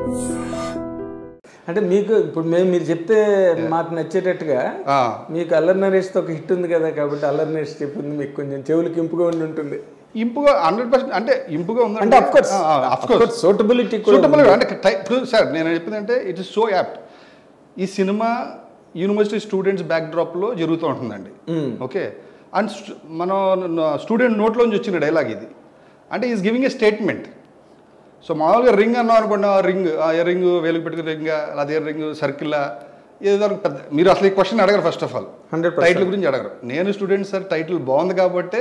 అంటే మీకు ఇప్పుడు మేము మీరు చెప్తే మాకు నచ్చేటట్టుగా ఆ, మీకు అల్లరి నరేష్తో ఒక హిట్ ఉంది కదా కాబట్టి అల్లరి నరేష్ చెప్పింది మీకు కొంచెం చెవులకి ఇంపుగా ఉండి ఉంటుంది ఇంపుగా హండ్రెడ్ పర్సెంట్ అంటే ఇంపుగా ఉంది అంటే of course of course suitability కూడా సూటబుల్ అంటే టై- ఇప్పుడు సార్ నేను చెప్పింది అంటే ఇట్ ఇస్ సో యాప్ట్ ఈ సినిమా యూనివర్సిటీ స్టూడెంట్స్ బ్యాక్డ్రాప్లో జరుగుతూ ఉంటుందండి ఓకే అండ్ మన స్టూడెంట్ నోట్లోంచి వచ్చిన డైలాగ్ ఇది అంటే is giving a statement so మామూలుగా రింగ్ అన్నాం అనుకోండి రింగ్ ఇయర్ రింగ్ వేలుగు పెట్టుకుని రింగ్ అదే ఇయర్ రింగ్ సర్కిల్లా ఏదో ఒక పెద్ద మీరు అసలు ఈ క్వశ్చన్ అడగరు ఫస్ట్ ఆఫ్ ఆల్ 100%. టైటిల్ గురించి అడగరు నేను స్టూడెంట్ సార్ టైటిల్ బాగుంది కాబట్టి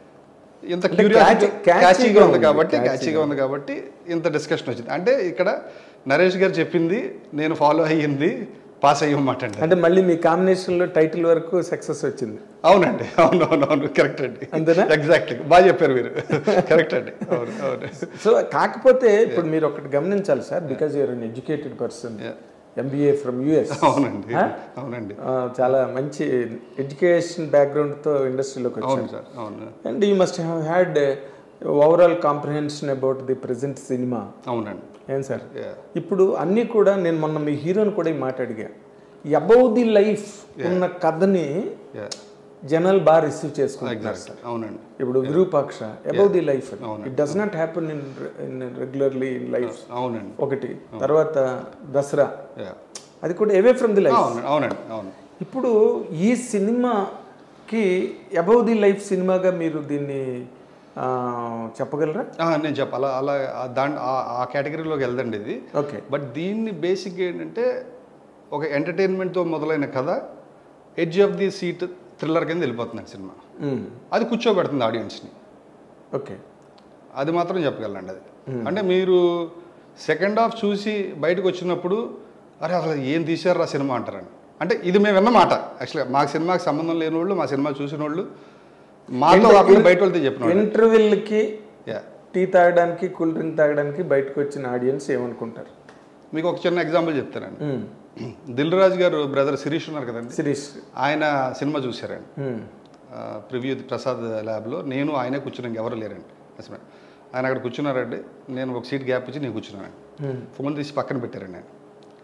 ఇంత అంటే క్యూరియాసిటీ catchy- catchy క్యాచీగా గా ఉంది ఉంది, కాబట్టి catchy క్యాచీగా ఉంది కాబట్టి ఇంత డిస్కషన్ వచ్చింది అంటే ఇక్కడ నరేష్ గారు చెప్పింది నేను ఫాలో అయ్యింది పాస్ అయ్యమాట అండి అంటే మళ్ళీ మీ కాంబినేషన్ లో టైటిల్ వరకు సక్సెస్ వచ్చింది అవునండి అవును అవును అవును కరెక్ట్ అండి అంతేనా? ఎగ్జాక్ట్లీ బాగా చెప్పారు మీరు కరెక్ట్ అండి అవును అవును సో కాకపోతే ఇప్పుడు మీరు ఒకటి గమనించాలి sir because you are uneducated person Yeah. MBA from US అవునండి అవునండి చాలా మంచి ఎడ్యుకేషన్ బ్యాక్గ్రౌండ్తో ఇండస్ట్రీలోకి వచ్చారు అవును సార్ అవును and you must have had overall comprehension about the present cinema అవునండి ఏం సార్ Yeah. ఇప్పుడు అన్నీ కూడా నేను మొన్న మీ హీరోని కూడా ఈ మాట అడిగా అబౌవ్ ది లైఫ్ ఉన్న కథని Yeah. జనాలు బాగా రిసీవ్ చేసుకుంటున్నారు సార్ Exactly. అవునండి ఇప్పుడు విరూపాక్ష అబౌవ్ ది లైఫ్ అవును. It does not happen in in regularly in life అవునండి ఒకటి తర్వాత దసరా Yeah. అది కూడా అవే ఫ్రమ్ ది లైఫ్ అవునండి అవునండి అవును ఇప్పుడు ఈ సినిమాకి అబౌవ్ ది లైఫ్ సినిమాగా మీరు దీన్ని ఆ, చెప్పగలరా ఆ, నేను చెప్ప అలా అలా ఆ దాంట్ ఆ- ఆ కేటగిరీలోకి వెళ్దండి ఇది ఓకే బట్ దీన్ని బేసిక్ ఏంటంటే ఒక ఎంటర్టైన్మెంట్తో మొదలైన కథ edge of the seat thriller కింద వెళ్ళిపోతుంది సినిమా అది కూర్చోబెడుతుంది ఆడియన్స్ని ఓకే అది మాత్రం చెప్పగలండి అది అంటే మీరు సెకండ్ హాఫ్ చూసి బయటకు వచ్చినప్పుడు అరే అసలు ఏం తీశారు ఆ సినిమా అంటారండి అంటే ఇది మేము విన్న మాట యాక్చువల్గా మా సినిమాకి సంబంధం లేని వాళ్ళు మా సినిమా చూసిన వాళ్ళు మాతో కాకుండా బయట వాళ్ళతో చెప్పిన వాళ్ళు ఇంటర్వెల్కి యా టీ తాగడానికి కూల్ డ్రింక్ తాగడానికి బయటకు వచ్చిన ఆడియన్స్ ఏమనుకుంటారు మీకు ఒక చిన్న ఎగ్జాంపుల్ చెప్తానండి దిల్ రాజు గారు బ్రదర్ శిరీష్ ఉన్నారు కదండి సిరీస్ ఆయన సినిమా చూశారండి ప్రివ్యూ ప్రసాద్ ల్యాబ్లో నేను ఆయనే కూర్చున్నాను ఇంకెవరు లేరండి అసలు ఆయన అక్కడ కూర్చున్నారండి నేను ఒక సీట్ గ్యాప్ ఇచ్చి నేను కూర్చున్నానండి ఫోన్ తీసి పక్కన పెట్టారండి నేను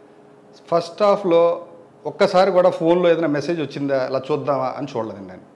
ఫస్ట్ హాఫ్లో ఒక్కసారి కూడా ఫోన్లో ఏదైనా మెసేజ్ వచ్చిందా అలా చూద్దామా అని చూడలేదండి నేను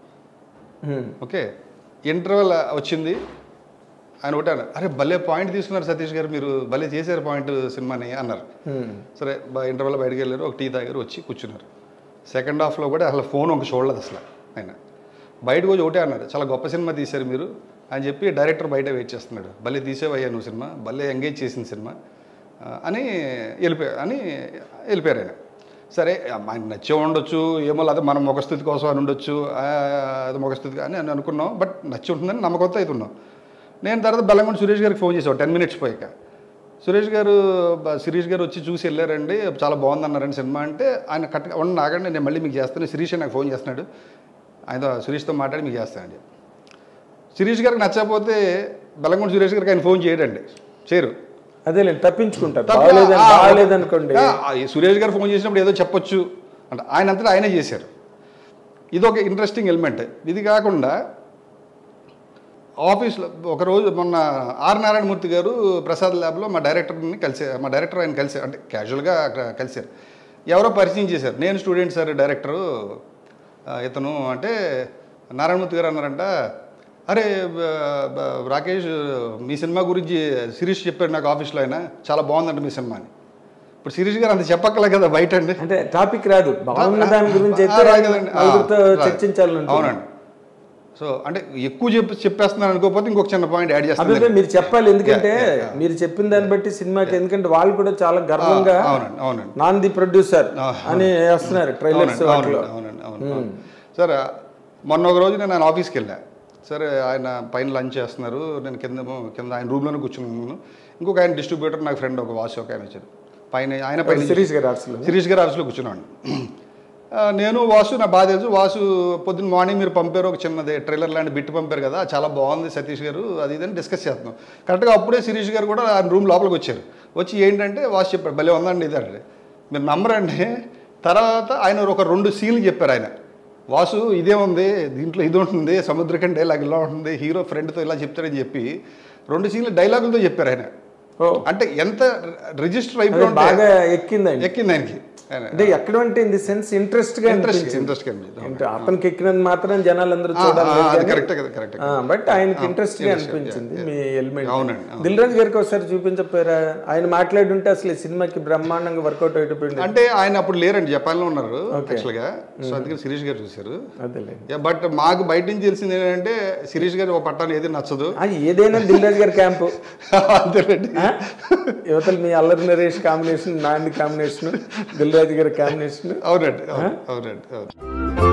ఓకే ఇంటర్వెల్ వచ్చింది ఆయన ఒకటి అన్నారు అరే భలే పాయింట్ తీసుకున్నారు సతీష్ గారు మీరు భలే చేశారు పాయింట్ సినిమాని అన్నారు సరే ఇంటర్వెల్ బయటకు వెళ్ళారు ఒక టీ తాగారు వచ్చి కూర్చున్నారు సెకండ్ హాఫ్లో కూడా అసలు ఫోన్ ఒక చూడలేదు అసలు ఆయన బయటకు వచ్చి ఒకటే అన్నారు చాలా గొప్ప సినిమా తీశారు మీరు అని చెప్పి డైరెక్టర్ బయట వెయిట్ చేస్తున్నాడు భలే తీసేవయ్యా నువ్వు సినిమా భలే ఎంగేజ్ చేసిన సినిమా ఆ, అని వెళ్ళిపోయా అని వెళ్ళిపోయారు ఆయన సరే మనకి నచ్చే ఉండొచ్చు ఏమో లేదా మనం ముఖస్థితి కోసం అని ఉండొచ్చు ఆ, అది ముఖస్థితి అని అని అనుకున్నాం బట్ నచ్చి ఉంటుందని నమ్మకంతో అయితే ఉన్నాం నేను తర్వాత బెల్లంకొండ సురేష్ గారికి ఫోన్ చేసాను టెన్ మినిట్స్ పోయాక సురేష్ గారు బ- శిరీష్ గారు వచ్చి చూసి వెళ్ళారండి చాలా బాగుంది అన్నారండి సినిమా అంటే ఆయన కట్ ఉండి ఆగండి నేను మళ్ళీ మీకు చేస్తాను శిరీష్ నాకు ఫోన్ చేస్తున్నాడు ఆయనతో సురేష్తో మాట్లాడి మీకు చేస్తానండి శిరీష్ గారికి నచ్చకపోతే బెల్లంకొండ సురేష్ గారికి ఆయన ఫోన్ చేయడండి చేయరు అదేలేండి తప్పించుకుంటారు తప్ప- బాగాలేదని ఆ, బాగాలేదనుకోండి ఆ, ఆ, ఈ సురేష్ గారు ఫోన్ చేసినప్పుడు ఏదో చెప్పొచ్చు అంటే ఆయన అంతటా ఆయనే చేశారు ఇది ఒక ఇంట్రెస్టింగ్ ఎలిమెంట్ ఇది కాకుండా ఆఫీస్లో ఒకరోజు మొన్న ఆర్ నారాయణమూర్తి గారు ప్రసాద్ ల్యాబ్లో మా డైరెక్టర్ని కలిసే మా డైరెక్టర్ ఆయన కలిసారు అంటే క్యాజువల్గా అక్కడ కలిశారు ఎవరో పరిచయం చేశారు నేను స్టూడెంట్ సార్ డైరెక్టరు ఆ, ఇతను అంటే నారాయణమూర్తి గారు అన్నారంట అరే బ- బ- రాకేష్ మీ సినిమా గురించి శిరీష్ చెప్పారు నాకు ఆఫీస్లో ఆయన చాలా బాగుందంట మీ సినిమా అని ఇప్పుడు శిరీష్ గారు అంత చెప్పక్కలే కదా బయట అండి అంటే టాపిక్ రాదు బాగున్న దాని గురించి ఆ, అయితే రాదు కదండి. ఆ, నలుగురితో రాదు. చర్చించాలని అవునండి సో అంటే ఎక్కువ చెప్పి చెప్పేస్తున్నాను అనుకోకపోతే ఇంకొక చిన్న పాయింట్ యాడ్ అభిప్రాయం చేస్తాను మీరు చెప్పాలి ఎందుకంటే Yeah, yeah, yeah. మీరు చెప్పిన దాన్ని బట్టి సినిమాకి ఎందుకంటే వాళ్ళు కూడా చాలా గర్వంగా అవునండి అవునండి నాన్ ది ప్రొడ్యూసర్ అని వేస్తున్నారు ట్రైలర్స్ అవునండి వాటిలో అవునండి అవునండి అవును సరే మొన్న ఒక రోజు నేను ఆయన ఆఫీస్కి వెళ్ళా సరే ఆయన పైన లంచ్ చేస్తున్నారు నేను కింద కింద ఆయన రూమ్లోనే కూర్చున్నాను ఇంకొక ఆయన డిస్ట్రిబ్యూటర్ నాకు ఫ్రెండ్ ఒక వాసు ఒక ఆయన వచ్చారు పైన ఆయన పైన సిరీస్ గారు ఆర్ట్స్లో శిరీష్ గారి ఆఫీస్లో కూర్చున్నాను ఆ, నేను వాసు నా బాధ తెలుసు వాసు పొద్దున్న మార్నింగ్ మీరు పంపారు ఒక చిన్నది ట్రైలర్ లాంటి బిట్ పంపారు కదా చాలా బాగుంది సతీష్ గారు అది ఇదని డిస్కస్ చేస్తున్నాం కరెక్ట్గా అప్పుడే శిరీష్ గారు కూడా ఆయన రూమ్ లోపలికి వచ్చారు వచ్చి ఏంటంటే వాసు చెప్పారు భలే ఉందండి ఇది అంటే మీరు నమ్మరండి తర్వాత ఆయన ఒక రెండు సీన్లు చెప్పారు ఆయన వాసు ఇదే ఉంది దీంట్లో ఇది ఉంటుంది సముద్రకంటే ఇలా ఇలా ఉంటుంది హీరో ఫ్రెండ్తో ఇలా చెప్తారని చెప్పి రెండు సీన్లు డైలాగులతో చెప్పారు ఆయన ఓ. అంటే ఎంత రిజిస్టర్ అయిపోయి బాగా ఎక్కిందండి ఎక్కింది ఆయనకి ఆయన అంటే ఎక్కడ అంటే ఇన్ ది సెన్స్ ఇంట్రెస్ట్ గా ఇంట్రెస్ట్ అనిపించింది ఇంట్రెస్ట్ కనిపించింది ఏంటో అతనికి ఎక్కినంత మాత్రం జనాలందరూ ఆ, చూడాలి ఆ, అది కరెక్ట్ కదా కరెక్ట్ బట్ ఆయనకి ఇంట్రెస్ట్ గా అనిపించింది మీ ఎలిమెంట్ అవునండి, దిల్ రాజు గారికి ఒకసారి చూపించకపోయారా ఆయన మాట్లాడుంటే అసలు ఈ సినిమాకి బ్రహ్మాండంగా వర్కౌట్ అయిపోయింది అంటే ఆయన అప్పుడు లేరండి జపాన్లో ఉన్నారు యాక్చువల్గా సో అందుకని శిరీష్ గారు చూశారు అదేలే బట్ మాకు బయట నుంచి తెలిసింది ఏంటంటే శిరీష్ గారు ఒక పట్టాన్ని ఏది నచ్చదు ఆ, ఏదైనా దిల్ రాజు గారి క్యాంపు అంతేనండి ఆ? యువతలు మీ అల్లరి నరేష్ కాంబినేషన్ నాంది కాంబినేషన్ దిల్ రాజు గారి కాంబినేషన్ అవునండి అవును, అవునండి అవును